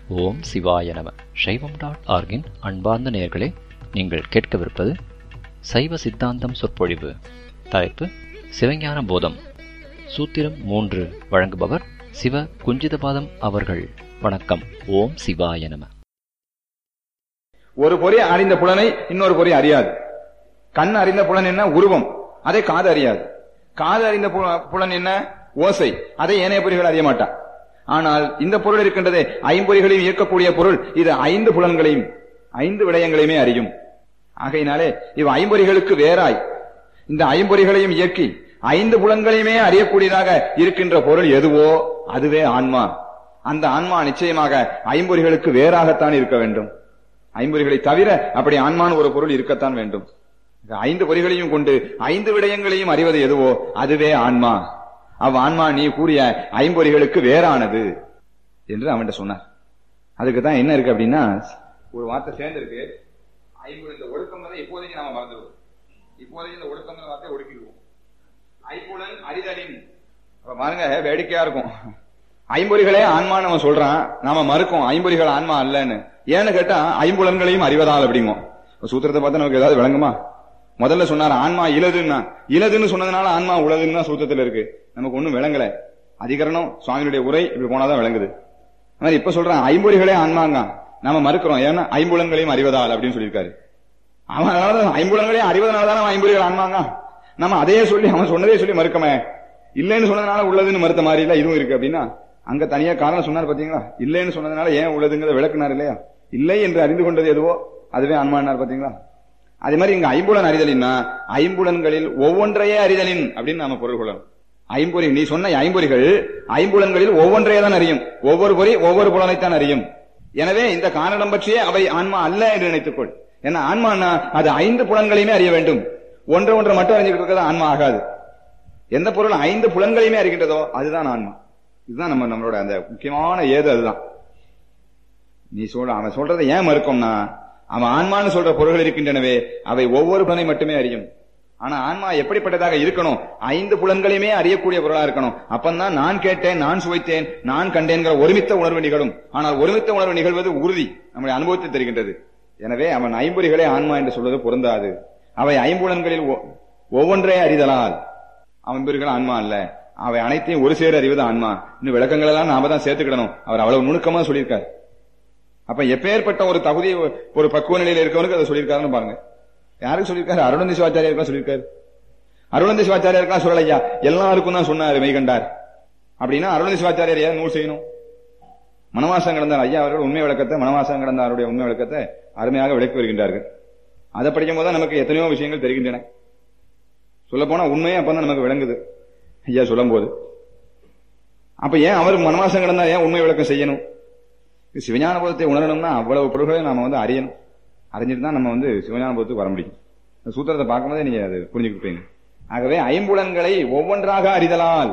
ஓம் சிவாய நம சைவம் டாட் ஆர்கின் அன்பார்ந்த நேயர்களே நீங்கள் கேட்கவிருப்பது சைவ சித்தாந்தம் சொற்பொழிவு தலைப்பு சிவஞான போதம் சூத்திரம் மூன்று வழங்குபவர் சிவ குஞ்சிதபாதம் அவர்கள் வணக்கம் ஓம் சிவாய நம ஒரு பொறி அறிந்த புலனை இன்னொரு பொறி அறியாது கண் அறிந்த புலன் என்ன உருவம் அதை காது அறியாது காது அறிந்த பு- புலன் என்ன ஓசை அதை ஏனைய பொறிகள் அறிய மாட்டான் ஆனால் இந்த பொருள் இருக்கின்றதே ஐம்பொறிகளையும் இயக்கக்கூடிய பொருள் இது ஐந்து புலன்களையும் ஐந்து விடயங்களையுமே அறியும் ஆகையினாலே இவ் ஐம்பொறிகளுக்கு வேறாய் இந்த ஐம்பொறிகளையும் இயக்கி ஐந்து புலன்களையுமே அறியக்கூடியதாக இருக்கின்ற பொருள் எதுவோ அதுவே ஆன்மா அந்த ஆன்மா நிச்சயமாக ஐம்பொறிகளுக்கு வேறாகத்தான் இருக்க வேண்டும் ஐம்பொறிகளை தவிர அப்படி ஆன்மான் ஒரு பொருள் இருக்கத்தான் வேண்டும் இந்த ஐந்து பொறிகளையும் கொண்டு ஐந்து விடயங்களையும் அறிவது எதுவோ அதுவே ஆன்மா அவ் ஆன்மா நீ கூறிய ஐம்பொறிகளுக்கு வேறானது என்று அவன்கிட்ட சொன்னார் அதுக்கு தான் என்ன இருக்கு அப்படின்னா ஒரு வார்த்தை சேர்ந்திருக்கு ஐம்பொறி இந்த ஒடுக்கம் வந்து இப்போதைக்கு நாம மறந்துடுவோம் இப்போதைக்கு இந்த ஒடுக்கம் வார்த்தை ஒடுக்கிடுவோம் ஐம்புலன் அறிதலின் அப்ப பாருங்க வேடிக்கையா இருக்கும் ஐம்பொறிகளே ஆன்மா நம்ம சொல்றான் நாம மறுக்கும் ஐம்பொறிகள் ஆன்மா அல்லன்னு ஏன்னு கேட்டா ஐம்புலன்களையும் அறிவதால் அப்படிங்கும் இப்ப சூத்திரத்தை பார்த்தா நமக்கு ஏதாவது விளங்குமா முதல்ல சொன்னார் ஆன்மா இலதுன்னா இலதுன்னு சொன்னதுனால ஆன்மா உலதுன்னு தான் சூத்திரத்துல இருக்கு நமக்கு ஒண்ணும் விளங்கல அதிகரணம் சுவாமியுடைய உரை இப்படி போனாதான் விளங்குது அது மாதிரி இப்ப சொல்றான் ஐம்பொறிகளே ஆன்மாங்க நாம மறுக்கிறோம் ஏன்னா ஐம்புலன்களையும் அறிவதால் அப்படின்னு சொல்லியிருக்காரு அவன் அதனால ஐம்புலங்களையும் அறிவதனால தான் ஐம்பொறிகள் ஆன்மாங்க நம்ம அதையே சொல்லி அவன் சொன்னதே சொல்லி மறுக்கமே இல்லைன்னு சொன்னதுனால உள்ளதுன்னு மறுத்த மாதிரி இல்ல இதுவும் இருக்கு அப்படின்னா அங்க தனியா காரணம் சொன்னார் பாத்தீங்களா இல்லைன்னு சொன்னதுனால ஏன் உள்ளதுங்கிறத விளக்குனார் இல்லையா இல்லை என்று அறிந்து கொண்டது எதுவோ அதுவே ஆன்மானார் பாத்தீங்களா அதே மாதிரி இங்க ஐம்புலன் அறிதலின்னா ஐம்புலன்களில் ஒவ்வொன்றையே அறிதலின் அப்படின்னு நாம பொருள் கொள்ளணும் ஐம்பொறி நீ சொன்ன ஐம்பொறிகள் ஐம்புலன்களில் ஒவ்வொன்றையே தான் அறியும் ஒவ்வொரு பொறி ஒவ்வொரு புலனைத்தான் அறியும் எனவே இந்த காரணம் பற்றியே அவை ஆன்மா அல்ல என்று நினைத்துக்கொள் ஏன்னா ஆன்மான்னா அது ஐந்து புலன்களையுமே அறிய வேண்டும் ஒன்றை ஒன்றை மட்டும் அறிஞ்சுக்கிட்டு இருக்கிறது ஆன்மா ஆகாது எந்த பொருள் ஐந்து புலன்களையுமே அறிகின்றதோ அதுதான் ஆன்மா இதுதான் நம்ம நம்மளோட அந்த முக்கியமான ஏது அதுதான் நீ சொல்ற அவன் சொல்றதை ஏன் மறுக்கும்னா அவன் ஆன்மான்னு சொல்ற பொருள்கள் இருக்கின்றனவே அவை ஒவ்வொரு புலனை மட்டுமே அறியும் ஆனா ஆன்மா எப்படிப்பட்டதாக இருக்கணும் ஐந்து புலன்களையுமே அறியக்கூடிய பொருளா இருக்கணும் அப்பந்தான் நான் கேட்டேன் நான் சுவைத்தேன் நான் கண்டேன்கிற ஒருமித்த உணர்வு நிகழும் ஆனால் ஒருமித்த உணர்வு நிகழ்வது உறுதி நம்முடைய அனுபவத்தை தெரிகின்றது எனவே அவன் ஐம்பொறிகளே ஆன்மா என்று சொல்வது பொருந்தாது அவை ஐம்புலன்களில் ஒ- ஒவ்வொன்றே அறிதலால் ஐம்பொறிகள் ஆன்மா அல்ல அவை அனைத்தையும் ஒரு சேர அறிவது ஆன்மா இன்னும் விளக்கங்கள் எல்லாம் நாம தான் சேர்த்துக்கிடணும் அவர் அவ்வளவு நுணுக்கமா சொல்லியிருக்கார் அப்ப எப்பேற்பட்ட ஒரு தகுதி ஒரு பக்குவ நிலையில இருக்கவனுக்கு அதை சொல்லியிருக்காருன்னு பாருங்க யாருக்கு சொல்லியிருக்காரு அருணந்தி சிவாச்சாரியா சொல்லியிருக்காரு அருணந்தி சிவாச்சாரியா சொல்லலையா எல்லாருக்கும் தான் சொன்னாரு மெய்கண்டார் அப்படின்னா அருணந்தி சிவாச்சாரியார் ஏன் நூல் செய்யணும் மனவாசம் கடந்தார் ஐயா அவர்கள் உண்மை விளக்கத்தை மனவாசம் கடந்தாருடைய உண்மை விளக்கத்தை அருமையாக விளக்கி வருகின்றார்கள் அதை படிக்கும் போது நமக்கு எத்தனையோ விஷயங்கள் தெரிகின்றன சொல்ல போனா உண்மையே அப்பதான் நமக்கு விளங்குது ஐயா சொல்லும் போது அப்ப ஏன் அவர் மனவாசம் கடந்தா ஏன் உண்மை விளக்கம் செய்யணும் சிவஞான போதத்தை உணரணும்னா அவ்வளவு பொருள்களை நாம வந்து அறியணும் அறிஞ்சிட்டு தான் நம்ம வந்து சிவஞான போதத்துக்கு வர முடியும் இந்த சூத்திரத்தை பார்க்கும்போதே நீங்க அது புரிஞ்சுக்கிட்டீங்க ஆகவே ஐம்புலன்களை ஒவ்வொன்றாக அறிதலால்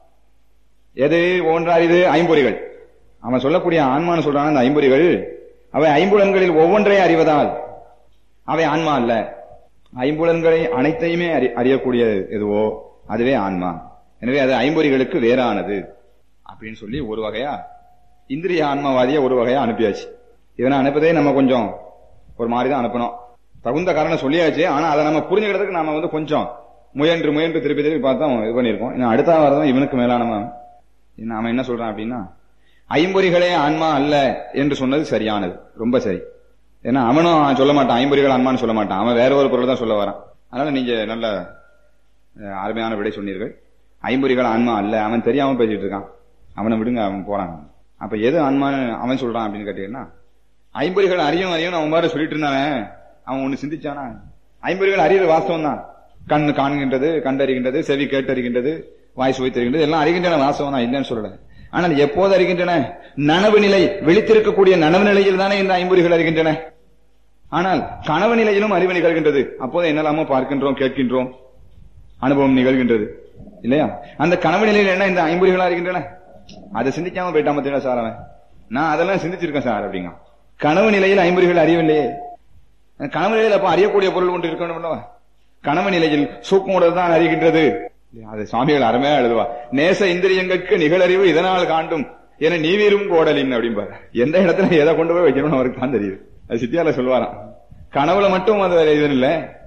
எது ஒவ்வொன்றா அறிது ஐம்பொறிகள் அவன் சொல்லக்கூடிய ஆன்மான்னு சொல்றான் அந்த ஐம்பொறிகள் அவை ஐம்புலன்களில் ஒவ்வொன்றை அறிவதால் அவை ஆன்மா அல்ல ஐம்புலன்களை அனைத்தையுமே அறி அறியக்கூடிய எதுவோ அதுவே ஆன்மா எனவே அது ஐம்பொறிகளுக்கு வேறானது அப்படின்னு சொல்லி ஒரு வகையா இந்திரிய ஆன்மவாதிய ஒரு வகையா அனுப்பியாச்சு இவனை அனுப்பதே நம்ம கொஞ்சம் ஒரு மாதிரி தான் அனுப்பணும் தகுந்த காரணம் சொல்லியாச்சு ஆனா அதை நம்ம புரிஞ்சுக்கிறதுக்கு நாம வந்து கொஞ்சம் முயன்று முயன்று திருப்பி திருப்பி பார்த்தா இது பண்ணியிருக்கோம் இன்னும் அடுத்த வாரம் இவனுக்கு மேலானவன் நாம என்ன சொல்றான் அப்படின்னா ஐம்பொறிகளே ஆன்மா அல்ல என்று சொன்னது சரியானது ரொம்ப சரி ஏன்னா அவனும் சொல்ல மாட்டான் ஐம்பொறிகள் ஆன்மான்னு சொல்ல மாட்டான் அவன் வேற ஒரு பொருள் தான் சொல்ல வரான் அதனால நீங்க நல்ல அஹ், அருமையான விடை சொன்னீர்கள் ஐம்பொறிகள் ஆன்மா அல்ல அவன் தெரியாம பேசிட்டு இருக்கான் அவனை விடுங்க அவன் போறான் அப்ப எது ஆன்மான்னு அவன் சொல்றான் அப்படின்னு கேட்டீங்கன்னா ஐம்பொறிகள் அறியும் அறியும் அவன் மாதிரி சொல்லிட்டு இருந்தானே அவன் ஒண்ணு சிந்திச்சானா ஐம்பொறிகள் அறியறது வாஸ்தவம் தான் கண் காண்கின்றது கண்டறிகின்றது செவி கேட்டறிகின்றது வாய் சுவைத்தறிகின்றது எல்லாம் அறிகின்றன வாஸ்தவம் தான் இல்லைன்னு சொல்லல ஆனால் எப்போது அறிகின்றன நனவு நிலை விழித்திருக்கக்கூடிய நனவு நிலையில் தானே இந்த ஐம்பொறிகள் அறிகின்றன ஆனால் கனவு நிலையிலும் அறிவு நிகழ்கின்றது அப்போது என்னெல்லாமோ பார்க்கின்றோம் கேட்கின்றோம் அனுபவம் நிகழ்கின்றது இல்லையா அந்த கனவு நிலையில் என்ன இந்த ஐம்பொறிகளா இருக்கின்றன அதை சிந்திக்காம போயிட்டாம தெரியல சார் அவன் நான் அதெல்லாம் சிந்திச்சிருக்கேன் சார் அப்படிங்க கனவு நிலையில் ஐம்பொறிகள் அறிவில்லையே அந்த கனவு நிலையில் அப்ப அறியக்கூடிய பொருள் ஒன்று இருக்கணும் அல்லவா? கனவு நிலையில் சூக்குமுடல் தான் அறிகின்றது அது சுவாமிகள் அருமையா எழுதுவா நேச இந்திரியங்களுக்கு நிகழறிவு இதனால் காண்டும் ஏன்னா நீவீரும் கோடலின் அப்படிம்பாரு எந்த இடத்துல எதை கொண்டு போய் வைக்கணும்னு அவருக்கு தான் தெரியுது அது சித்தியால சொல்லுவாராம் கனவுல மட்டும் அது இது இல்ல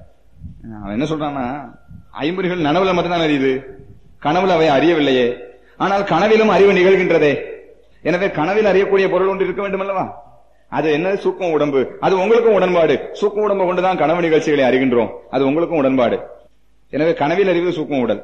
அவன் என்ன சொல்றான்னா ஐம்பொறிகள் நனவுல மட்டும்தான் அறியுது கனவுல அவை அறியவில்லையே ஆனால் கனவிலும் அறிவு நிகழ்கின்றதே எனவே கனவில் அறியக்கூடிய பொருள் ஒன்று இருக்க வேண்டும் அல்லவா அது என்ன சூக்கம் உடம்பு அது உங்களுக்கும் உடன்பாடு சூக்கம் உடம்பை கொண்டுதான் கனவு நிகழ்ச்சிகளை அறிகின்றோம் அது உங்களுக்கும் உடன்பாடு எனவே கனவில் அறிவு சூக்கம் உடல்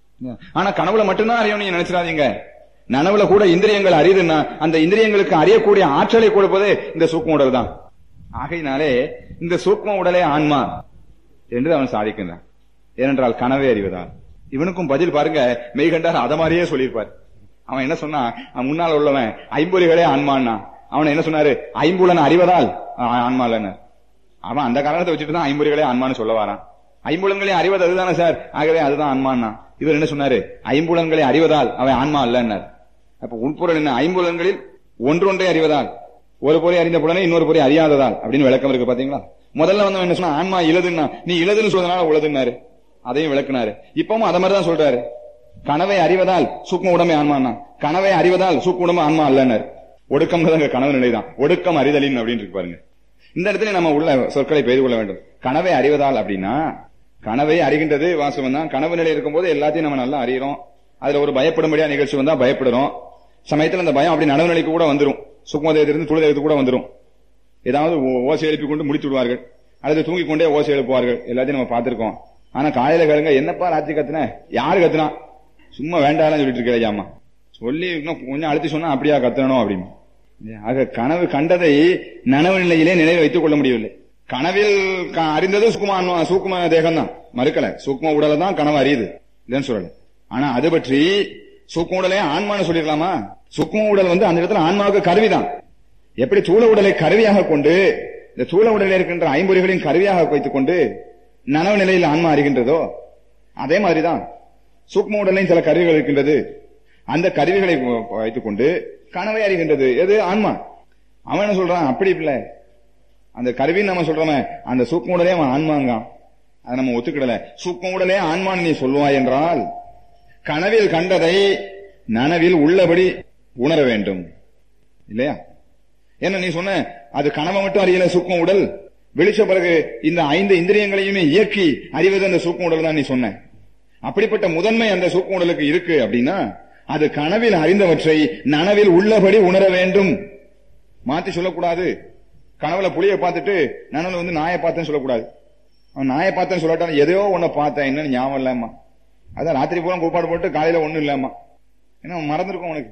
ஆனா கனவுல மட்டும்தான் அறியும் நீங்க நினைச்சிடாதீங்க நனவுல கூட இந்திரியங்கள் அறியுதுன்னா அந்த இந்திரியங்களுக்கு அறியக்கூடிய ஆற்றலை கொடுப்பது இந்த சூக்கம் உடல் தான் ஆகையினாலே இந்த சூக்ம உடலே ஆன்மா என்று அவன் சாதிக்கின்றான் ஏனென்றால் கனவே அறிவதால் இவனுக்கும் பதில் பாருங்க மெய்கண்டார் அத மாதிரியே சொல்லியிருப்பார் அவன் என்ன சொன்னான் அவன் முன்னால் உள்ளவன் ஐம்பொறிகளே ஆன்மான்னா அவன் என்ன சொன்னாரு ஐம்புலன் அறிவதால் ஆ- ஆன்மா இல்லைன்னு அவன் அந்த காரணத்தை வச்சுட்டு தான் ஐம்பொறிகளே ஆன்மான்னு சொல்ல வரான் ஐம்புலன்களை அறிவது அதுதானே சார் ஆகவே அதுதான் ஆன்மான்னா இவர் என்ன சொன்னாரு ஐம்புலன்களை அறிவதால் அவன் ஆன்மா அல்லன்னார் அப்ப உட்பொருள் என்ன ஐம்புலன்களில் ஒன்றொன்றை அறிவதால் ஒரு பொறி அறிந்த புலனை இன்னொரு பொறி அறியாததால் அப்படின்னு விளக்கம் இருக்கு பாத்தீங்களா முதல்ல வந்து அவன் என்ன சொன்னா ஆன்மா இலதுன்னா நீ இலதுன்னு சொல்றதுனால உலதுன்னாரு அதையும் விளக்குனாரு இப்பவும் அத மாதிரி தான் சொல்றாரு கனவை அறிவதால் சூக்ம உடமை ஆன்மான்னா கனவை அறிவதால் சூக்ம உடம்பு ஆன்மா அல்லன்னாரு ஒடுக்கம் தான் கனவு நிலைதான் ஒடுக்கம் அறிதலின் அப்படின்னு இருக்கு பாருங்க இந்த இடத்துல நம்ம உள்ள சொற்களை பெய்து கொள்ள வேண்டும் கனவை அறிவதால் அப்படின்னா கனவை அறிகின்றது வாசவம் தான் கனவு நிலை இருக்கும்போது எல்லாத்தையும் நம்ம நல்லா அறியறோம் அதுல ஒரு பயப்படும்படியா நிகழ்ச்சி வந்தா பயப்படுறோம் சமயத்துல அந்த பயம் அப்படி நனவு நிலைக்கு கூட வந்துரும் சுக்மதேயத்திலிருந்து துளிதேயத்துக்கு கூட வந்துரும் ஏதாவது ஓ- ஓசை எழுப்பி கொண்டு முடித்து விடுவார்கள் அல்லது தூங்கிக் கொண்டே ஓசை எழுப்புவார்கள் எல்லாத்தையும் நம்ம பார்த்திருக்கோம் ஆனா காலையில கேளுங்க என்னப்பா ராத்திரி கத்துன யாரு கத்துனா சும்மா வேண்டாம்னு சொல்லிட்டு இருக்கிற அம்மா சொல்லி இன்னும் கொஞ்சம் அழுத்தி சொன்னா அப்படியா கத்தணும் அப்படின்னு ஆக கனவு கண்டதை நனவு நிலையிலே நினைவு வைத்துக் கொள்ள முடியவில்லை கனவில் க- அறிந்தது சுக்குமா சூக்கும தேகம் தான் மறுக்கல சூக்கும உடலை தான் கனவு அறியுது இல்லைன்னு சொல்லல ஆனா அது பற்றி சூக்கும உடலே ஆன்மான்னு சொல்லிடலாமா சூக்கும உடல் வந்து அந்த இடத்துல ஆன்மாவுக்கு கருவிதான் எப்படி தூள உடலை கருவியாக கொண்டு இந்த தூள உடலில் இருக்கின்ற ஐம்பொறிகளின் கருவியாக வைத்துக் கொண்டு நனவு நிலையில் ஆன்மா அறிகின்றதோ அதே மாதிரிதான் சூக்ம உடலையும் சில கருவிகள் இருக்கின்றது அந்த கருவிகளை வைத்துக் கொண்டு கனவை அறிகின்றது எது ஆன்மா அவன் என்ன சொல்றான் அப்படி இல்ல அந்த கருவின்னு நம்ம சொல்றோமே அந்த சூக்ம உடலே அவன் ஆன்மாங்க அதை நம்ம ஒத்துக்கிடல சூக்ம உடலே ஆன்மான்னு நீ சொல்லுவாய் என்றால் கனவில் கண்டதை நனவில் உள்ளபடி உணர வேண்டும் இல்லையா என்ன நீ சொன்ன அது கனவை மட்டும் அறியல சூக்ம உடல் வெளிச்ச பிறகு இந்த ஐந்து இந்திரியங்களையுமே இயக்கி அறிவது அந்த சூக்ம உடல் தான் நீ சொன்ன அப்படிப்பட்ட முதன்மை அந்த சூக்ம உடலுக்கு இருக்கு அப்படின்னா அது கனவில் அறிந்தவற்றை நனவில் உள்ளபடி உணர வேண்டும் மாத்தி சொல்லக்கூடாது கனவுல புளிய பார்த்துட்டு நனவுல வந்து நாயை பார்த்தேன்னு சொல்லக்கூடாது அவன் நாயை பார்த்தேன்னு சொல்லட்டான் எதையோ ஒண்ணு பார்த்தேன் என்னன்னு ஞாபகம் இல்லம்மா அதான் ராத்திரி பூரா கூப்பாடு போட்டு காலையில ஒண்ணும் இல்லம்மா ஏன்னா அவன் மறந்துருக்கும் உனக்கு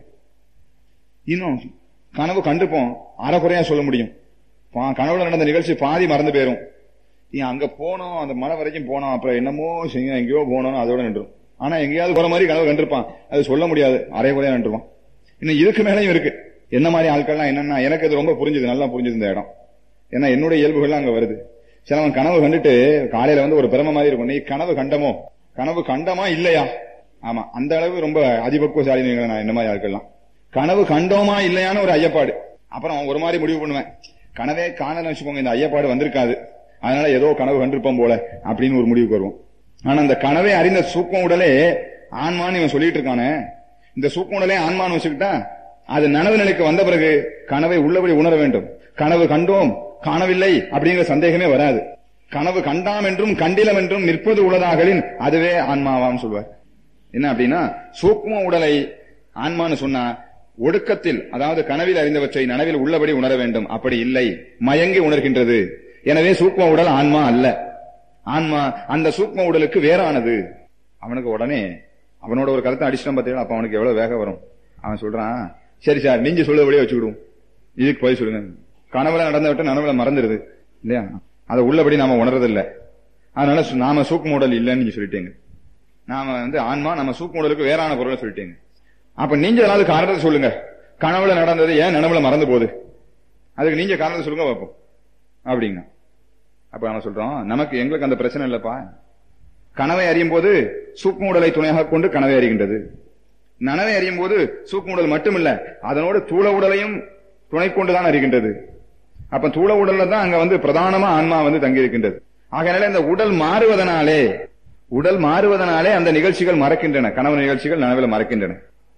இன்னும் கனவு கண்டுப்போம் அறக்குறையா சொல்ல முடியும் பா- கனவுல நடந்த நிகழ்ச்சி பாதி மறந்து போயிரும் நீ அங்க போனோம் அந்த மலை வரைக்கும் போனோம் அப்புறம் என்னமோ செய்ய எங்கேயோ போனோம் அதோட நின்றும் ஆனா எங்கேயாவது போற மாதிரி கனவு கண்டிருப்பான் அது சொல்ல முடியாது அரைக்குறையா நின்றுவான் இன்னும் இதுக்கு மேலேயும் இருக்கு என்ன மாதிரி ஆட்கள்லாம் என்னன்னா எனக்கு அது ரொம்ப புரிஞ்சுது நல்லா புரிஞ்சுது இந்த இடம் ஏன்னா என்னுடைய இயல்புகள்லாம் அங்க வருது சிலவன் கனவு கண்டுட்டு காலையில வந்து ஒரு பிரம மாதிரி இருக்கும் நீ கனவு கண்டமோ கனவு கண்டமா இல்லையா ஆமா அந்த அளவு ரொம்ப அதிபக்குவசாலினீங்க நான் என்ன மாதிரி ஆட்கள்லாம் கனவு கண்டோமா இல்லையான்னு ஒரு ஐயப்பாடு அப்புறம் அவன் ஒரு மாதிரி முடிவு பண்ணுவேன் கனவே காணல வச்சுக்கோங்க இந்த ஐயப்பாடு வந்திருக்காது அதனால ஏதோ கனவு கண்டிருப்போம் போல அப்படின்னு ஒரு முடிவுக்கு வருவோம் ஆனா அந்த கனவை அறிந்த சூக்கம் உடலே ஆன்மான்னு இவன் சொல்லிட்டு இருக்கானே இந்த சூக்கம் உடலே ஆன்மான்னு வச்சுக்கிட்டா அது நனவு நிலைக்கு வந்த பிறகு கனவை உள்ளபடி உணர வேண்டும் கனவு கண்டோம் காணவில்லை அப்படிங்கிற சந்தேகமே வராது கனவு கண்டாம் என்றும் கண்டிலம் என்றும் நிற்பது உள்ளதாகலின் அதுவே ஆன்மாவாம் சொல்வார் என்ன அப்படின்னா சூக்ம உடலை ஆன்மான்னு சொன்னா ஒடுக்கத்தில் அதாவது கனவில் அறிந்தவற்றை நனவில் உள்ளபடி உணர வேண்டும் அப்படி இல்லை மயங்கி உணர்கின்றது எனவே சூக்ம உடல் ஆன்மா அல்ல ஆன்மா அந்த சூக்ம உடலுக்கு வேறானது அவனுக்கு உடனே அவனோட ஒரு கருத்தை அடிச்சிட்டான் பார்த்தீங்களா அப்ப அவனுக்கு எவ்வளவு வேகம் வரும் அவன் சொல்றான் சரி சார் நீங்க சொல்லபடியே வச்சுக்கிடுவோம் இதுக்கு போய் சொல்லுங்க கனவுல நடந்த விட்டு நனவுல மறந்துடுது இல்லையா அதை உள்ளபடி நாம உணர்றதில்ல அதனால சு- நாம சூக்ம உடல் இல்லைன்னு நீங்க சொல்லிட்டீங்க நாம வந்து ஆன்மா நம்ம சூக்ம உடலுக்கு வேறான பொருளை சொல்லிட்டீங்க அப்ப நீங்க ஏதாவது காரணத்தை சொல்லுங்க கனவுல நடந்தது ஏன் நனவுல மறந்து போகுது அதுக்கு நீங்க காரணத்தை சொல்லுங்க பார்ப்போம் அப்படிங்க அப்ப நாம சொல்றோம் நமக்கு எங்களுக்கு அந்த பிரச்சனை இல்லப்பா கனவை அறியும் போது சூக்ம உடலை துணையாக கொண்டு கனவை அறிகின்றது நனவை அறியும் போது சூக்ம உடல் மட்டுமில்ல அதனோடு தூள உடலையும் துணை கொண்டுதான் அறிகின்றது அப்ப தூள உடல்ல தான் அங்க வந்து பிரதானமா ஆன்மா வந்து தங்கி இருக்கின்றது ஆகையால இந்த உடல் மாறுவதனாலே உடல் மாறுவதனாலே அந்த நிகழ்ச்சிகள் மறக்கின்றன கனவு நிகழ்ச்சிகள் நனவில் மறக்கின்றன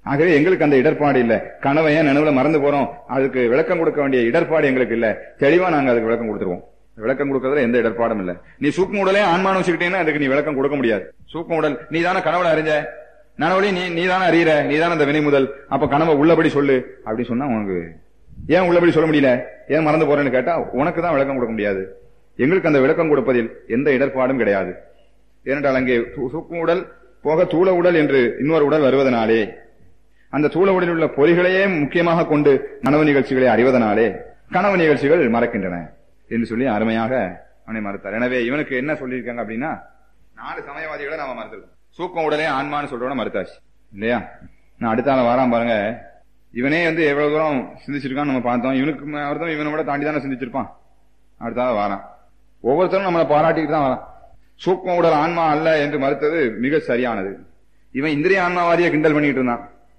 ஆகவே எங்களுக்கு அந்த இடர்பாடு இல்ல கனவை ஏன் நினைவுல மறந்து போறோம் அதுக்கு விளக்கம் கொடுக்க வேண்டிய இடர்பாடு எங்களுக்கு இல்ல தெளிவா நாங்க அதுக்கு விளக்கம் கொடுத்துருவோம் விளக்கம் கொடுக்கறதுல எந்த இடர்பாடும் இல்ல நீ சூக்கும் உடலே ஆன்மானம் வச்சுக்கிட்டீங்கன்னா அதுக்கு நீ விளக்கம் கொடுக்க முடியாது சூக்கும் உடல் நீ தானே கனவுல அறிஞ்ச நனவழி நீ நீ தானே அறியற நீ தானே அந்த வினை முதல் அப்ப கனவை உள்ளபடி சொல்லு அப்படி சொன்னா உனக்கு ஏன் உள்ளபடி சொல்ல முடியல ஏன் மறந்து போறேன்னு கேட்டா உனக்கு தான் விளக்கம் கொடுக்க முடியாது எங்களுக்கு அந்த விளக்கம் கொடுப்பதில் எந்த இடர்பாடும் கிடையாது ஏனென்றால் அங்கே சூ- சூக்கும் உடல் போக தூள உடல் என்று இன்னொரு உடல் வருவதனாலே அந்த தூள உடலில் உள்ள பொறிகளையே முக்கியமாக கொண்டு கனவு நிகழ்ச்சிகளை அறிவதனாலே கனவு நிகழ்ச்சிகள் மறக்கின்றன என்று சொல்லி அருமையாக அவனை மறுத்தார் எனவே இவனுக்கு என்ன சொல்லியிருக்காங்க அப்படின்னா நாலு சமயவாதிகளை நாம மறுத்திருக்கோம் சூக்கம் உடலே ஆன்மான்னு சொல்றோட மறுத்தாச்சு இல்லையா நான் அடுத்த ஆள் வாரான் பாருங்க இவனே வந்து எவ்வளவு தூரம் சிந்திச்சிருக்கான்னு நம்ம பார்த்தோம் இவனுக்கு ம- ஒருத்தன் இவனை விட தாண்டி தானே சிந்திச்சிருப்பான் அடுத்த ஆள் வாரான் ஒவ்வொருத்தரும் நம்மளை பாராட்டிட்டு தான் வரான் சூக்கம் உடல் ஆன்மா அல்ல என்று மறுத்தது மிக சரியானது இவன் இந்திரிய ஆன்மாவாதியை கிண்டல் பண்ணிட்டு இருந்தான்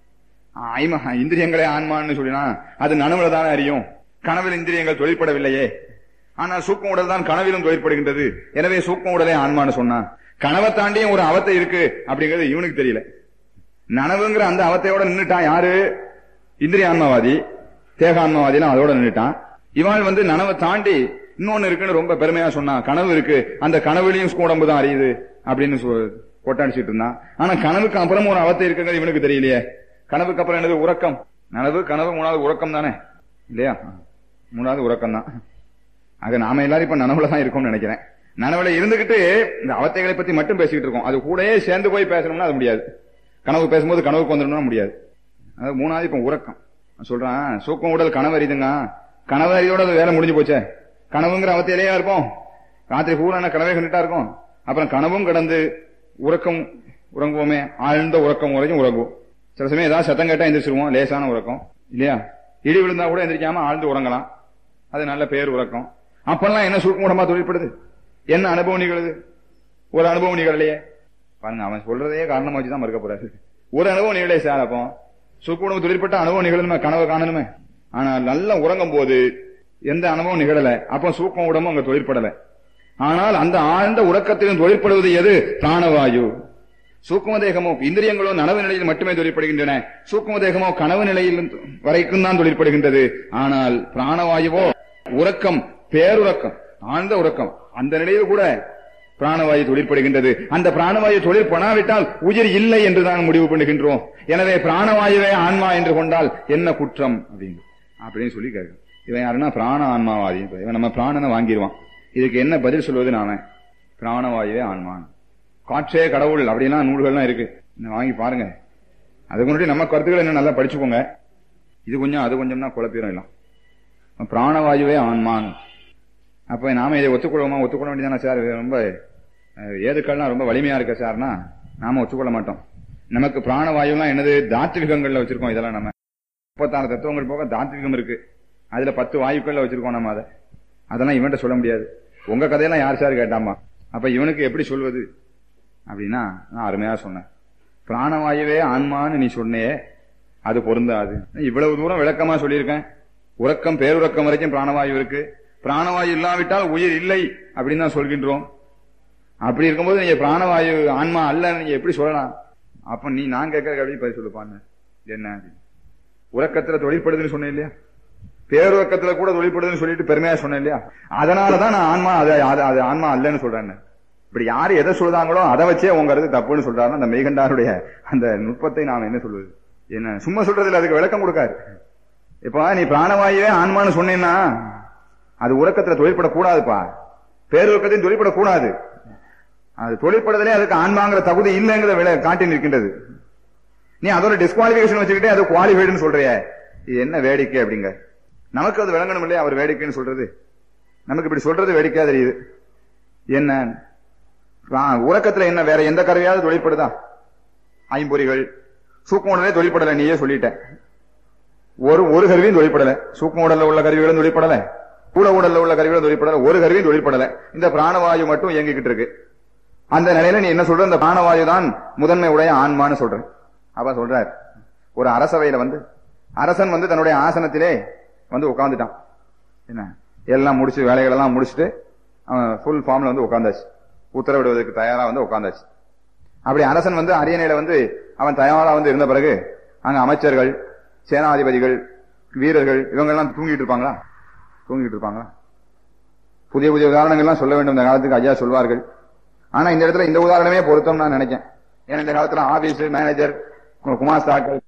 ஐம இந்திரியங்களே ஆன்மான்னு சொல்லினா அது நனவுல தானே அறியும் கனவில் இந்திரியங்கள் தொழிற்படவில்லையே ஆனால் சூக்கம் உடல் தான் கனவிலும் தொழிற்படுகின்றது எனவே சூக்கம் உடலே ஆன்மான்னு சொன்னான் கனவை தாண்டியும் ஒரு அவத்தை இருக்கு அப்படிங்கிறது இவனுக்கு தெரியல நனவுங்கிற அந்த அவத்தையோட நின்னுட்டான் யாரு இந்திரிய ஆன்மாவாதி தேக ஆன்மாவாதிலாம் அதோட நின்னுட்டான் இவன் வந்து நனவை தாண்டி இன்னொன்னு இருக்குன்னு ரொம்ப பெருமையா சொன்னான் கனவு இருக்கு அந்த கனவுலையும் உடம்பு தான் அறியுது அப்படின்னு சொ- கொட்டாடிச்சிட்டு இருந்தான் ஆனா கனவுக்கு அப்புறம் ஒரு அவத்தை இருக்குங்கிறது இவனுக்கு தெரியலையே கனவுக்கு அப்புறம் என்னது உறக்கம் நனவு கனவு மூணாவது உறக்கம் தானே இல்லையா மூணாவது உறக்கம் தான் ஆக நாம எல்லாரும் இப்ப நனவுல தான் இருக்கோம்னு நினைக்கிறேன் நனவுல இருந்துகிட்டு இந்த அவத்தைகளை பத்தி மட்டும் பேசிக்கிட்டு இருக்கோம் அது கூடயே சேர்ந்து போய் பேசணும்னா அது முடியாது கனவு பேசும்போது கனவுக்கு வந்துடணும்னா முடியாது அது மூணாவது இப்ப உறக்கம் நான் சொல்றேன் சூக்கம் உடல் கனவு அறிதுங்க கனவு அறியோட அது வேலை முடிஞ்சு போச்சே கனவுங்கிற அவத்தையிலேயே இருப்போம் ராத்திரி பூரா என்ன கனவே கண்டுட்டா இருக்கும் அப்புறம் கனவும் கடந்து உறக்கம் உறங்குவோமே ஆழ்ந்த உறக்கம் வரைக்கும் உறங்குவோம் சில சமயம் ஏதாவது சத்தம் கேட்டா எந்திரிச்சிருவோம் லேசான உறக்கம் இல்லையா இடி விழுந்தா கூட எந்திரிக்காம ஆழ்ந்து உறங்கலாம் அது நல்ல பேர் உறக்கம் அப்பெல்லாம் என்ன சுருக்கமுடமா தொழிற்படுது என்ன அனுபவம் நிகழுது ஒரு அனுபவம் நிகழலையே பாருங்க அவன் சொல்றதையே காரணமா வச்சுதான் மறுக்க போறாரு ஒரு அனுபவம் நிகழே சார் அப்போ சுருக்குணம் தொழிற்பட்ட அனுபவம் நிகழணுமே கனவு காணணுமே ஆனா நல்லா உறங்கும் போது எந்த அனுபவம் நிகழல அப்போ சூக்கம் உடம்பும் அங்க தொழிற்படல ஆனால் அந்த ஆழ்ந்த உறக்கத்திலும் தொழிற்படுவது எது பிராணவாயு சூக்கும தேகமோ இந்திரியங்களோ நனவு நிலையில் மட்டுமே தொழிற்படுகின்றன சூக்கும தேகமோ கனவு நிலையில் வரைக்கும் தான் தொழிற்படுகின்றது ஆனால் பிராணவாயுவோ உறக்கம் பேருறக்கம் ஆழ்ந்த உறக்கம் அந்த நிலையில் கூட பிராணவாயு தொழிற்படுகின்றது அந்த பிராணவாயு தொழில் பண்ணாவிட்டால் உயிர் இல்லை என்று தான் முடிவு பண்ணுகின்றோம் எனவே பிராணவாயுவே ஆன்மா என்று கொண்டால் என்ன குற்றம் அப்படின்னு அப்படின்னு சொல்லி கேட்க இவன் யாருன்னா பிராண ஆன்மாவாதி இவன் நம்ம பிராணனை வாங்கிடுவான் இதுக்கு என்ன பதில் சொல்வது நாம பிராணவாயுவே ஆன்மான் காற்றே கடவுள் அப்படிலாம் நூல்கள்லாம் இருக்கு இதை வாங்கி பாருங்க அதுக்கு முன்னாடி நம்ம கருத்துக்களை என்ன நல்லா படிச்சுக்கோங்க இது கொஞ்சம் அது கொஞ்சம்னா குழப்பிடும் எல்லாம் பிராணவாயுவே ஆன்மான் அப்ப நாம இதை ஒத்துக்கொள்வோமா ஒத்துக்கொள்ள வேண்டியதானே சார் இது ரொம்ப அஹ், ஏதுக்கள்லாம் ரொம்ப வலிமையா இருக்க சார்னா நாம ஒத்துக்கொள்ள மாட்டோம் நமக்கு பிராணவாயுலாம் என்னது தாத்விகங்கள்ல வச்சிருக்கோம் இதெல்லாம் நம்ம முப்பத்தாறு தத்துவங்கள் போக தாத்விகம் இருக்கு அதுல பத்து வாயுக்கள்ல வச்சிருக்கோம் நம்ம அதை அதெல்லாம் இவன்ட்ட சொல்ல முடியாது உங்க கதையெல்லாம் யார் சார் கேட்டாமா அப்ப இவனுக்கு எப்படி சொல்வது அப்படின்னா நான் அருமையா சொன்னேன் பிராணவாயுவே ஆன்மான்னு நீ சொன்னியே அது பொருந்தாது இவ்வளவு தூரம் விளக்கமா சொல்லியிருக்கேன் உறக்கம் பேருறக்கம் வரைக்கும் பிராணவாயு இருக்கு பிராணவாயு இல்லாவிட்டால் உயிர் இல்லை அப்படின்னு தான் சொல்கின்றோம் அப்படி இருக்கும்போது நீங்க பிராணவாயு ஆன்மா அல்ல நீங்க எப்படி சொல்லலாம் அப்ப நீ நான் கேட்கறதுக்கு அப்படி பதில் சொல்லுப்பான்னு என்ன அப்படின்னு. உறக்கத்துல தொழிற்படுதுன்னு சொன்னேன் இல்லையா பேருறக்கத்துல கூட தொழிற்படுதுன்னு சொல்லிட்டு பெருமையா சொன்னேன் இல்லையா அதனாலதான் நான் ஆன்மா அது அது- அது ஆன்மா அல்லன்னு சொல்றேன் இப்படி யாரு எதை சொல்றாங்களோ அதை வச்சே உங்க கருத்து தப்புன்னு சொல்றாருன்னா அந்த மெய்கண்டாருடைய அந்த நுட்பத்தை நாம் என்ன சொல்வது என்ன சும்மா சொல்றதுல அதுக்கு விளக்கம் கொடுக்காரு இப்ப நீ பிராணவாயுவே ஆன்மான்னு சொன்னேன்னா அது உறக்கத்துல தொழிற்படக்கூடாதுப்பா பேருறக்கத்தையும் தொழிற்படக்கூடாது அது தொழிற்படுதலே அதுக்கு ஆன்மாங்கிற தகுதி இல்லைங்கிற விளை காட்டி நிற்கின்றது நீ அதோட டிஸ்குவாலிபிகேஷன் வச்சுக்கிட்டே அது குவாலிஃபைடுன்னு சொல்றிய இது என்ன வேடிக்கை அப்படிங்க நமக்கு அது விளங்கணும் இல்லையா அவர் வேடிக்கைன்னு சொல்றது நமக்கு இப்படி சொல்றது வேடிக்கையா தெரியுது என்ன ஆ, உறக்கத்துல என்ன வேற எந்த கருவியாவது தொழிற்படுதா ஐம்பொறிகள் சூக்கம் உடனே தொழிற்படல நீயே சொல்லிட்ட ஒரு ஒரு கருவியும் தொழிற்படல சூக்கம் உடல்ல உள்ள கருவிகளும் தொழிற்படல கூட உடல்ல உள்ள கருவிகளும் தொழிற்படல ஒரு கருவியும் தொழிற்படல இந்த பிராணவாயு மட்டும் இயங்கிக்கிட்டு இருக்கு அந்த நிலையில நீ என்ன சொல்ற இந்த பிராணவாயு தான் முதன்மை உடைய ஆன்மான்னு சொல்ற அப்ப சொல்றார் ஒரு அரசவையில வந்து அரசன் வந்து தன்னுடைய ஆசனத்திலே வந்து உட்கார்ந்துட்டான் என்ன எல்லாம் முடிச்சு வேலைகள் எல்லாம் முடிச்சுட்டு அவன் ஃபுல் ஃபார்ம்ல வந்து உட்கார்ந்தாச்சு உத்தரவிடுவதற்கு தயாரா வந்து உட்கார்ந்தாச்சு அப்படி அரசன் வந்து அரியணையில வந்து அவன் தயாரா வந்து இருந்த பிறகு அங்க அமைச்சர்கள் சேனாதிபதிகள் வீரர்கள் இவங்கெல்லாம் தூங்கிட்டு இருப்பாங்களா தூங்கிட்டு இருப்பாங்களா புதிய புதிய உதாரணங்கள்லாம் சொல்ல வேண்டும் இந்த காலத்துக்கு ஐயா சொல்வார்கள் ஆனா இந்த இடத்துல இந்த உதாரணமே பொருத்தம் நான் நினைக்கிறேன் ஏன்னா இந்த காலத்துல ஆபீஸ் மேனேஜர் குமாஸ்தாக்கள்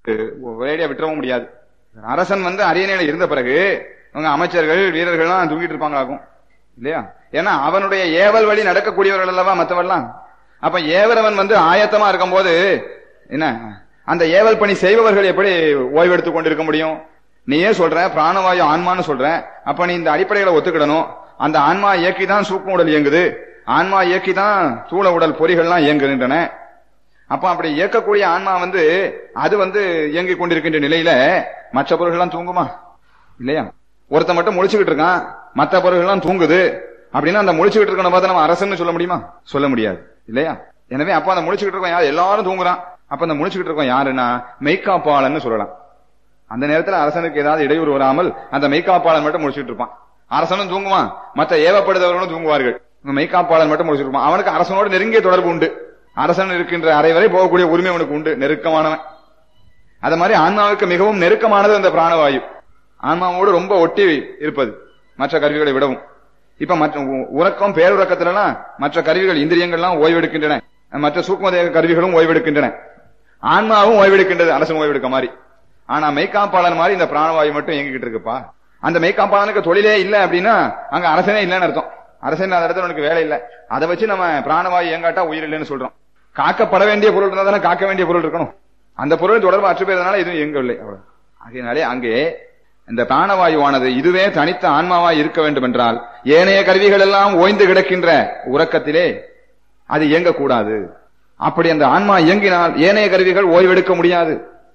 ஒரேடியா விட்டுறவும் முடியாது அரசன் வந்து அரியணையில இருந்த பிறகு அவங்க அமைச்சர்கள் வீரர்கள்லாம் தூங்கிட்டு இருப்பாங்களாக்கும் இல்லையா ஏன்னா அவனுடைய ஏவல் வழி நடக்கக்கூடியவர்கள் அல்லவா மற்றவெல்லாம் அப்ப ஏவரவன் வந்து ஆயத்தமா இருக்கும் போது என்ன அந்த ஏவல் பணி செய்பவர்கள் எப்படி ஓய்வெடுத்துக் கொண்டிருக்க முடியும் நீயே சொல்ற பிராணவாயு ஆன்மான்னு சொல்ற அப்ப நீ இந்த அடிப்படைகளை ஒத்துக்கிடணும் அந்த ஆன்மா இயக்கி தான் சூக்ம உடல் இயங்குது ஆன்மா இயக்கி தான் சூழ உடல் பொறிகள்லாம் இயங்குகின்றன அப்ப அப்படி இயக்கக்கூடிய ஆன்மா வந்து அது வந்து இயங்கிக் கொண்டிருக்கின்ற நிலையில மற்ற பொருள்கள்லாம் தூங்குமா இல்லையா ஒருத்த மட்டும் முழிச்சுக்கிட்டு இருக்கான் மற்ற பொருள்கள்லாம் தூங்குது அப்படின்னா அந்த முழிச்சுக்கிட்டு இருக்கணும் பார்த்து நம்ம அரசுன்னு சொல்ல முடியுமா சொல்ல முடியாது இல்லையா எனவே அப்ப அந்த முழிச்சுக்கிட்டு இருக்கோம் யார் எல்லாரும் தூங்குறான் அப்ப அந்த முழிச்சுக்கிட்டு இருக்கோம் யாருன்னா மெய்காப்பாளன்னு சொல்லலாம் அந்த நேரத்துல அரசனுக்கு ஏதாவது இடையூறு வராமல் அந்த மெய்காப்பாளன் மட்டும் முடிச்சுட்டு இருப்பான் அரசனும் தூங்குவான் மற்ற ஏவப்படுதவர்களும் தூங்குவார்கள் மெய்காப்பாளன் மட்டும் முடிச்சுட்டு இருப்பான் அவனுக்கு அரசனோடு நெருங்கிய தொடர்பு உண்டு அரசன் இருக்கின்ற அறை வரை போகக்கூடிய உரிமை அவனுக்கு உண்டு நெருக்கமானவன் அது மாதிரி ஆன்மாவுக்கு மிகவும் நெருக்கமானது அந்த பிராணவாயு ஆன்மாவோடு ரொம்ப ஒட்டி இருப்பது மற்ற கருவிகளை விடவும் இப்ப மற்ற உறக்கம் பேருறக்கத்திலாம் மற்ற கருவிகள் இந்திரியங்கள்லாம் ஓய்வெடுக்கின்றன மற்ற சூக்மதேக கருவிகளும் ஓய்வெடுக்கின்றன ஆன்மாவும் ஓய்வெடுக்கின்றது அரசன் ஓய்வெடுக்க மாதிரி ஆனா மெய்காப்பாளன் மாதிரி இந்த பிராணவாயு மட்டும் இயங்கிக்கிட்டு இருக்குப்பா அந்த மெய்காப்பாளனுக்கு தொழிலே இல்ல அப்படின்னா அங்க அரசனே இல்லைன்னு அர்த்தம் அரசன் இல்லாத இடத்துல உனக்கு வேலை இல்ல அதை வச்சு நம்ம பிராணவாயு இயங்காட்டா உயிர் இல்லைன்னு சொல்றோம் காக்கப்பட வேண்டிய பொருள் இருந்தா தானே காக்க வேண்டிய பொருள் இருக்கணும் அந்த பொருள் தொடர்பு அற்று போயதுனால எதுவும் இயங்கவில்லை அவ்வளவு ஆகையினாலே அங்கே இந்த பிராணவாயுவானது இதுவே தனித்த ஆன்மாவாய் இருக்க வேண்டும் என்றால் ஏனைய கருவிகள் எல்லாம் ஓய்ந்து கிடக்கின்ற உறக்கத்திலே அது இயங்கக்கூடாது அப்படி அந்த ஆன்மா இயங்கினால் ஏனைய கருவிகள் ஓய்வெடுக்க முடியாது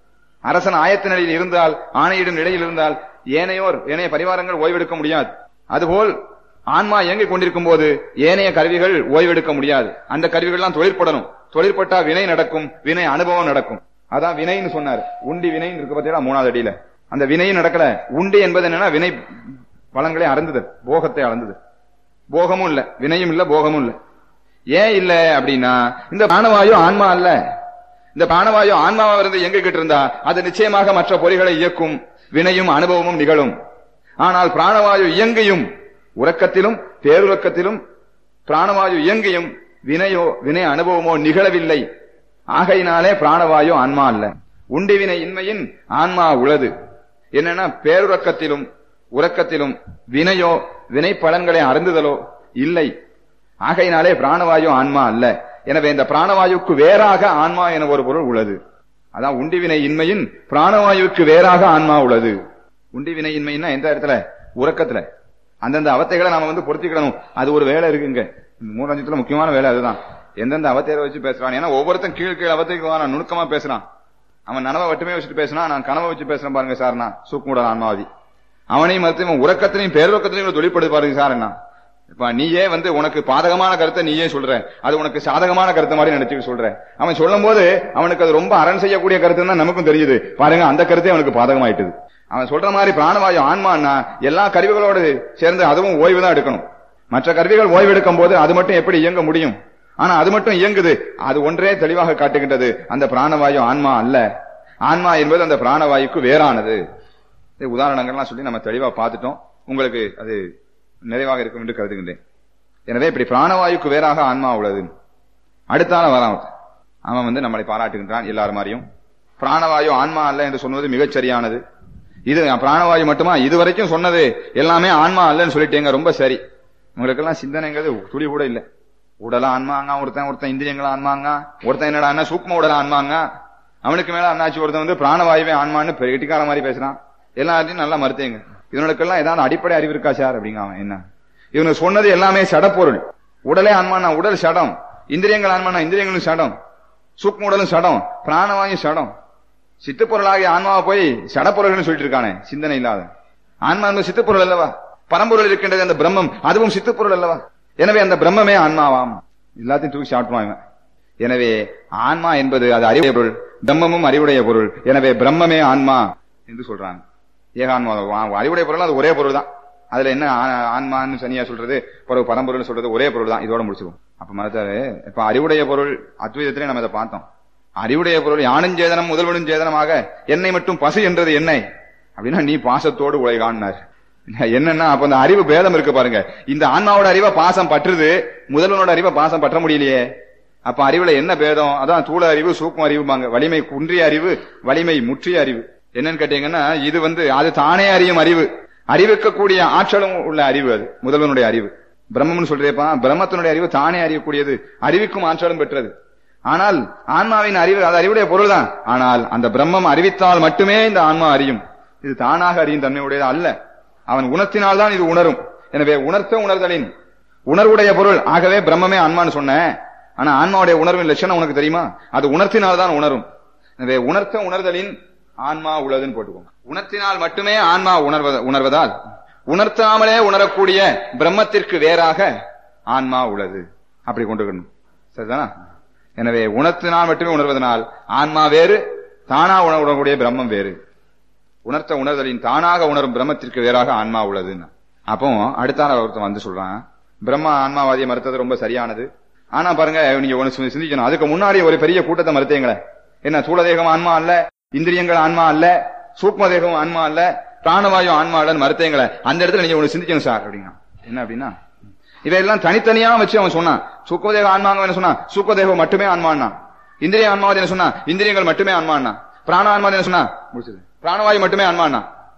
அரசன் ஆயத்த நிலையில் இருந்தால் ஆணையிடும் நிலையில் இருந்தால் ஏனையோர் ஏனைய பரிவாரங்கள் ஓய்வெடுக்க முடியாது அதுபோல் ஆன்மா இயங்கிக் கொண்டிருக்கும் போது ஏனைய கருவிகள் ஓய்வெடுக்க முடியாது அந்த கருவிகள்லாம் தொழிற்படணும் தொழிற்பட்டா வினை நடக்கும் வினை அனுபவம் நடக்கும் அதான் வினைன்னு சொன்னார் உண்டி வினைன்னு இருக்கு பார்த்தீங்களா மூணாவது அடியில அந்த வினையும் நடக்கல உண்டு என்பது என்னன்னா வினை பலன்களை அறந்தது போகத்தை அளந்தது போகமும் இல்ல வினையும் இல்ல போகமும் இல்ல ஏன் இல்ல அப்படின்னா இந்த பிராணவாயு ஆன்மா அல்ல இந்த பிராணவாயு ஆன்மாவா இருந்து எங்கிட்டு இருந்தா அது நிச்சயமாக மற்ற பொறிகளை இயக்கும் வினையும் அனுபவமும் நிகழும் ஆனால் பிராணவாயு இயங்கியும் உறக்கத்திலும் பேருறக்கத்திலும் பிராணவாயு இயங்கியும் வினையோ வினை அனுபவமோ நிகழவில்லை ஆகையினாலே பிராணவாயு ஆன்மா அல்ல உண்டி வினை இன்மையின் ஆன்மா உளது என்னன்னா பேருறக்கத்திலும் உறக்கத்திலும் வினையோ வினை பலன்களை அருந்துதலோ இல்லை ஆகையினாலே பிராணவாயு ஆன்மா அல்ல எனவே இந்த பிராணவாயுக்கு வேறாக ஆன்மா என ஒரு பொருள் உள்ளது அதான் உண்டிவினை இன்மையின் பிராணவாயுக்கு வேறாக ஆன்மா உள்ளது உண்டிவினை இன்மைன்னா எந்த இடத்துல உறக்கத்துல அந்தந்த அவத்தைகளை நாம வந்து பொருத்திக்கிடணும் அது ஒரு வேலை இருக்குங்க மூலஞ்சத்துல முக்கியமான வேலை அதுதான் எந்தெந்த அவத்தையை வச்சு பேசுறான் ஏன்னா ஒவ்வொருத்தன் கீழ் கீழ் அவத்தைக்கு நான் நுணுக்கமா பேசுறான் அவன் நனவை மட்டுமே வச்சுட்டு பேசினா நான் கனவை வச்சு பேசுறேன் பாருங்க சார் நான் சூக்குமுடல் ஆன்மாவாதி அவனையும் மறுத்து உறக்கத்திலையும் பேருறக்கத்திலையும் தொழிற்படுது பாருங்க சார் என்ன இப்ப நீயே வந்து உனக்கு பாதகமான கருத்தை நீயே சொல்ற அது உனக்கு சாதகமான கருத்து மாதிரி நினைச்சுட்டு சொல்ற அவன் சொல்லும் போது அவனுக்கு அது ரொம்ப அரண் செய்யக்கூடிய கருத்து தான் நமக்கும் தெரியுது பாருங்க அந்த கருத்தே அவனுக்கு பாதகமாயிட்டுது அவன் சொல்ற மாதிரி பிராணவாயு ஆன்மான்னா எல்லா கருவிகளோடு சேர்ந்து அதுவும் ஓய்வு தான் எடுக்கணும் மற்ற கருவிகள் ஓய்வு எடுக்கும் போது அது மட்டும் எப்படி இயங்க முடியும் ஆனா அது மட்டும் இயங்குது அது ஒன்றே தெளிவாக காட்டுகின்றது அந்த பிராணவாயு ஆன்மா அல்ல ஆன்மா என்பது அந்த பிராணவாயுக்கு வேறானது உதாரணங்கள்லாம் சொல்லி நம்ம தெளிவா பார்த்துட்டோம் உங்களுக்கு அது நிறைவாக இருக்கும் என்று கருதுகின்றேன் எனவே இப்படி பிராணவாயுக்கு வேறாக ஆன்மா உள்ளது அடுத்தால வரான் அவன் வந்து நம்மளை பாராட்டுகின்றான் எல்லாரும் மாதிரியும் பிராணவாயு ஆன்மா அல்ல என்று சொன்னது மிகச் சரியானது இது பிராணவாயு மட்டுமா இதுவரைக்கும் சொன்னது எல்லாமே ஆன்மா அல்லன்னு சொல்லிட்டேங்க ரொம்ப சரி உங்களுக்கெல்லாம் சிந்தனைங்கிறது துளி கூட இல்ல உடல ஆன்மாங்க ஒருத்தன் ஒருத்தன் இந்திரியங்கள ஆன்மாங்க ஒருத்தன் என்னடா சூக்ம உடல ஆன்மாங்க அவனுக்கு மேல அண்ணாச்சி ஒருத்தன் வந்து பிராணவாயுவே ஆன்மான்னு கெட்டிக்கார மாதிரி பேசுறான் எல்லாத்தையும் நல்லா மறுத்தேங்க இவனுக்கெல்லாம் ஏதாவது அடிப்படை அறிவு இருக்கா சார் அப்படிங்க அவன் என்ன இவனு சொன்னது எல்லாமே சடப்பொருள் உடலே ஆன்மானா உடல் சடம் இந்திரியங்கள் ஆன்மானா இந்திரியங்களும் சடம் சூக்ம உடலும் சடம் பிராணவாயும் சடம் சித்துப்பொருளாகிய ஆன்மாவை போய் சடப்பொருள்னு சொல்லிட்டு இருக்கானே சிந்தனை இல்லாத ஆன்மா என்பது சித்துப்பொருள் அல்லவா பரம்பொருள் இருக்கின்றது அந்த பிரம்மம் அதுவும் சித்துப்பொருள் அல்லவா எனவே அந்த பிரம்மமே ஆன்மாவாம் எல்லாத்தையும் தூக்கி சாட்டுவான் இவன் எனவே ஆன்மா என்பது அது அறிவுடைய பொருள் பிரம்மமும் அறிவுடைய பொருள் எனவே பிரம்மமே ஆன்மா என்று சொல்றாங்க ஏகான்மா அறிவுடைய பொருள் அது ஒரே பொருள் தான் அதுல என்ன ஆன்மான்னு சனியா சொல்றது பிறகு பரம்பொருள்னு சொல்றது ஒரே பொருள் தான் இதோட முடிச்சிருவோம் அப்ப மறத்தாரு இப்ப அறிவுடைய பொருள் அத்வைதத்திலே நம்ம இதை பார்த்தோம் அறிவுடைய பொருள் யானும் சேதனம் முதல்வனும் சேதனமாக என்னை மட்டும் பசு என்றது என்னை அப்படின்னா நீ பாசத்தோடு உலகான்னார் என்னன்னா அப்ப அந்த அறிவு பேதம் இருக்கு பாருங்க இந்த ஆன்மாவோட அறிவை பாசம் பற்றுது முதல்வனோட அறிவை பாசம் பற்ற முடியலையே அப்ப அறிவுல என்ன பேதம் அதான் தூள அறிவு சூக்கும் அறிவுமாங்க வலிமை குன்றிய அறிவு வலிமை முற்றிய அறிவு என்னன்னு கேட்டீங்கன்னா இது வந்து அது தானே அறியும் அறிவு அறிவிக்கக்கூடிய ஆற்றலும் உள்ள அறிவு அது முதல்வனுடைய அறிவு பிரம்மம்னு சொல்றேப்பா பிரம்மத்தினுடைய அறிவு தானே அறியக்கூடியது அறிவிக்கும் ஆற்றலும் பெற்றது ஆனால் ஆன்மாவின் அறிவு அது அறிவுடைய பொருள் தான் ஆனால் அந்த பிரம்மம் அறிவித்தால் மட்டுமே இந்த ஆன்மா அறியும் இது தானாக அறியும் தன்மையுடையது அல்ல அவன் உணர்த்தினால் தான் இது உணரும் எனவே உணர்த்த உணர்தலின் உணர்வுடைய பொருள் ஆகவே பிரம்மமே ஆன்மான்னு சொன்னேன் ஆனா ஆன்மாவுடைய உணர்வின் லட்சணம் உனக்கு தெரியுமா அது உணர்த்தினால் தான் உணரும் எனவே உணர்த்த உணர்தலின் ஆன்மா உள்ளதுன்னு போட்டுக்கோங்க உணர்த்தினால் மட்டுமே ஆன்மா உணர்வத உணர்வதால் உணர்த்தாமலே உணரக்கூடிய பிரம்மத்திற்கு வேறாக ஆன்மா உள்ளது அப்படி கொண்டுக்கணும் சரிதானா எனவே உணர்த்தினால் மட்டுமே உணர்வதனால் ஆன்மா வேறு தானா உணரக்கூடிய பிரம்மம் வேறு உணர்த்த உணர்தலின் தானாக உணரும் பிரம்மத்திற்கு வேறாக ஆன்மா உள்ளதுன்னு அப்போ அடுத்தால ஒருத்தன் வந்து சொல்றான் பிரம்மா ஆன்மாவாதியை மறுத்தது ரொம்ப சரியானது ஆனா பாருங்க நீங்க ஒண்ணு சி- சிந்திக்கணும் அதுக்கு முன்னாடி ஒரு பெரிய கூட்டத்தை மறுத்தீங்களே என்ன சூழதேகம் ஆன்மா அல்ல இந்திரியங்கள் ஆன்மா அல்ல சூக்ம தேகம் ஆன்மா அல்ல பிராணவாயு ஆன்மா அல்லன்னு மறுத்தீங்களே அந்த இடத்துல நீங்க ஒண்ணு சிந்திக்கணும் சார் அப்படின்னா என்ன அப்படின்னா இவையெல்லாம் தனித்தனியா வச்சு அவன் சொன்னான் சூக்கதேக ஆன்மாங்க என்ன சொன்னா சூக்கதேகம் மட்டுமே ஆன்மான்னா இந்திரிய ஆன்மாவது என்ன சொன்னா இந்திரியங்கள் மட்டுமே ஆன்மான்னா பிராண ஆன்மாவது என்ன சொன்னா முடிச்சது பிராணவாயு மட்டுமே ஆன்மான்னா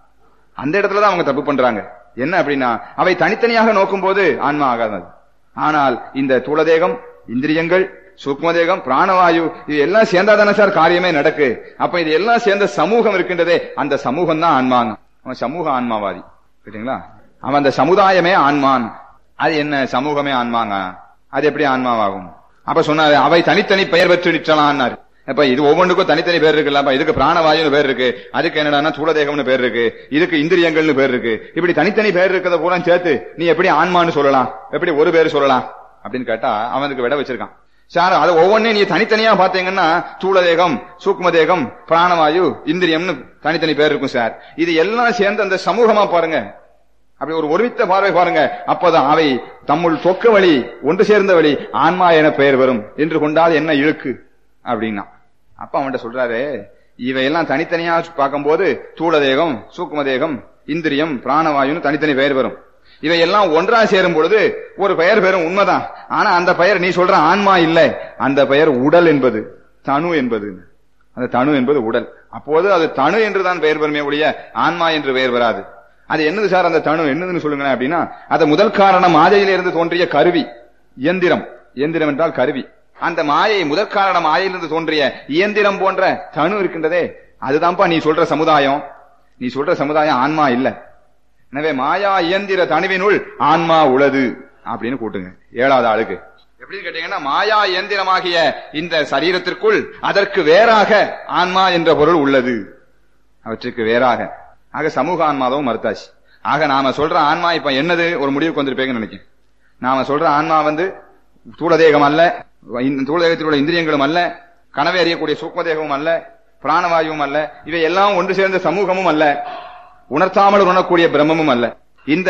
அந்த இடத்துல தான் அவங்க தப்பு பண்றாங்க என்ன அப்படின்னா அவை தனித்தனியாக நோக்கும் போது ஆன்மா ஆகாது ஆனால் இந்த தூளதேகம் இந்திரியங்கள் சூக்மதேகம் பிராணவாயு இது எல்லாம் சேர்ந்தாதானே சார் காரியமே நடக்கு அப்ப இது எல்லாம் சேர்ந்த சமூகம் இருக்கின்றதே அந்த சமூகம் தான் ஆன்மாங்க அவன் சமூக ஆன்மாவாதி கேட்டீங்களா அவன் அந்த சமுதாயமே ஆன்மான் அது என்ன சமூகமே ஆன்மாங்க அது எப்படி ஆன்மாவாகும் அப்ப சொன்னாரு அவை தனித்தனி பெயர் பெற்று நிற்றலான்னாரு அப்ப இது ஒவ்வொன்றுக்கும் தனித்தனி பேர் இருக்குல்ல அப்ப இதுக்கு பிராணவாயுன்னு பேர் இருக்கு அதுக்கு என்னடான்னா சூழதேகம்னு பேர் இருக்கு இதுக்கு இந்திரியங்கள்னு பேர் இருக்கு இப்படி தனித்தனி பேர் இருக்கிறத பூரா சேர்த்து நீ எப்படி ஆன்மான்னு சொல்லலாம் எப்படி ஒரு பேர் சொல்லலாம் அப்படின்னு கேட்டா அவனுக்கு விட வச்சிருக்கான் சார் அது ஒவ்வொன்றையும் நீ தனித்தனியா பாத்தீங்கன்னா சூழதேகம் சூக்மதேகம் பிராணவாயு இந்திரியம்னு தனித்தனி பேர் இருக்கும் சார் இது எல்லாம் சேர்ந்து அந்த சமூகமா பாருங்க அப்படி ஒரு ஒருமித்த பார்வை பாருங்க அப்பதான் அவை தம்முள் தொக்க வழி ஒன்று சேர்ந்த வழி ஆன்மா என பெயர் வரும் என்று கொண்டால் என்ன இழுக்கு அப்படின்னா அப்ப அவன்கிட்ட சொல்றாரு இவையெல்லாம் தனித்தனியா பார்க்கும்போது தூளதேகம் சூக்குமதேகம் இந்திரியம் பிராணவாயுன்னு தனித்தனி பெயர் வரும் இவையெல்லாம் ஒன்றா சேரும் பொழுது ஒரு பெயர் பெறும் உண்மைதான் ஆனா அந்த பெயர் நீ சொல்ற ஆன்மா இல்ல அந்த பெயர் உடல் என்பது தனு என்பது அந்த தனு என்பது உடல் அப்போது அது தனு என்றுதான் பெயர் பெறுமே ஒழிய ஆன்மா என்று பெயர் வராது அது என்னது சார் அந்த தனு என்னதுன்னு சொல்லுங்களேன் அப்படின்னா அது முதல் காரணம் மாயையிலிருந்து தோன்றிய கருவி இயந்திரம் இயந்திரம் என்றால் கருவி அந்த மாயை முதற் காரணம் மாயையிலிருந்து தோன்றிய இயந்திரம் போன்ற தனு இருக்கின்றதே அதுதான்ப்பா நீ சொல்ற சமுதாயம் நீ சொல்ற சமுதாயம் ஆன்மா இல்ல எனவே மாயா இயந்திர தனுவினுள் ஆன்மா உளது அப்படின்னு கூட்டுங்க ஏழாவது ஆளுக்கு எப்படின்னு கேட்டீங்கன்னா மாயா இயந்திரமாகிய இந்த சரீரத்திற்குள் அதற்கு வேறாக ஆன்மா என்ற பொருள் உள்ளது அவற்றுக்கு வேறாக ஆக சமூக ஆன்மாவும் மறுத்தாச்சு ஆக நாம சொல்ற ஆன்மா இப்ப என்னது ஒரு முடிவுக்கு வந்திருப்பேங்கன்னு நினைக்கிறேன் நாம சொல்ற ஆன்மா வந்து தூளதேகம் அல்ல இந்த தூளதேகத்தில் உள்ள இந்திரியங்களும் அல்ல கனவை அறியக்கூடிய சூக்மதேகமும் அல்ல பிராணவாயுவும் அல்ல இவை எல்லாம் ஒன்று சேர்ந்த சமூகமும் அல்ல உணர்த்தாமல் உணரக்கூடிய பிரம்மமும் அல்ல இந்த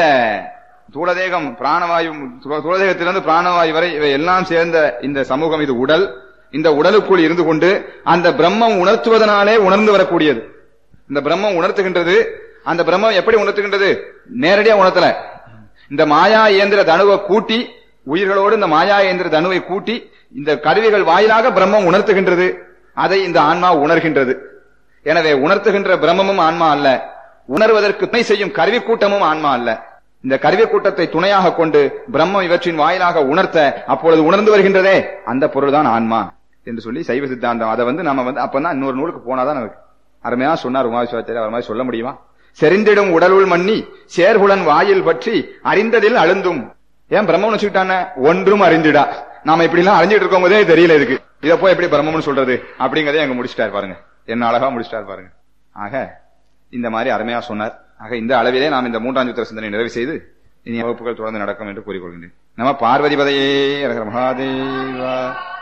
தூளதேகம் பிராணவாயு தூளதேகத்திலிருந்து பிராணவாயு வரை இவை எல்லாம் சேர்ந்த இந்த சமூகம் இது உடல் இந்த உடலுக்குள் இருந்து கொண்டு அந்த பிரம்மம் உணர்த்துவதனாலே உணர்ந்து வரக்கூடியது இந்த பிரம்மம் உணர்த்துகின்றது அந்த பிரம்மம் எப்படி உணர்த்துகின்றது நேரடியா உணர்த்தல இந்த மாயா இயந்திர தனுவை கூட்டி உயிர்களோடு இந்த மாயா இயந்திர தனுவை கூட்டி இந்த கருவிகள் வாயிலாக பிரம்மம் உணர்த்துகின்றது அதை இந்த ஆன்மா உணர்கின்றது எனவே உணர்த்துகின்ற பிரம்மமும் ஆன்மா அல்ல உணர்வதற்கு துணை செய்யும் கருவி கூட்டமும் ஆன்மா அல்ல இந்த கருவி கூட்டத்தை துணையாக கொண்டு பிரம்மம் இவற்றின் வாயிலாக உணர்த்த அப்பொழுது உணர்ந்து வருகின்றதே அந்த பொருள் தான் ஆன்மா என்று சொல்லி சைவ சித்தாந்தம் அதை வந்து நம்ம வந்து அப்பதான் இன்னொரு நூலுக்கு போனாதான் நமக்கு அருமையா சொன்னார் உமாவிஸ்வாச்சாரியர் அவர் மாதிரி சொல்ல முடியுமா செறிந்திடும் உடலுள் மண்ணி சேர்குலன் வாயில் பற்றி அறிந்ததில் அழுந்தும் ஏன் பிரம்மம்னு வச்சுக்கிட்டானே ஒன்றும் அறிந்திடா நாம இப்படி எல்லாம் அறிஞ்சிட்டு இருக்கும் போதே தெரியல இதுக்கு இதை போய் எப்படி பிரம்மம்னு சொல்றது அப்படிங்கறதே அங்க முடிச்சிட்டாரு பாருங்க என்ன அழகா முடிச்சிட்டாரு பாருங்க ஆக இந்த மாதிரி அருமையா சொன்னார் ஆக இந்த அளவிலே நாம் இந்த மூன்றாம் சுத்திர சிந்தனை நிறைவு செய்து இனி வகுப்புகள் தொடர்ந்து நடக்கும் என்று கூறிக்கொள்கின்றேன் நம்ம பார்வதி பதையே மகாதேவா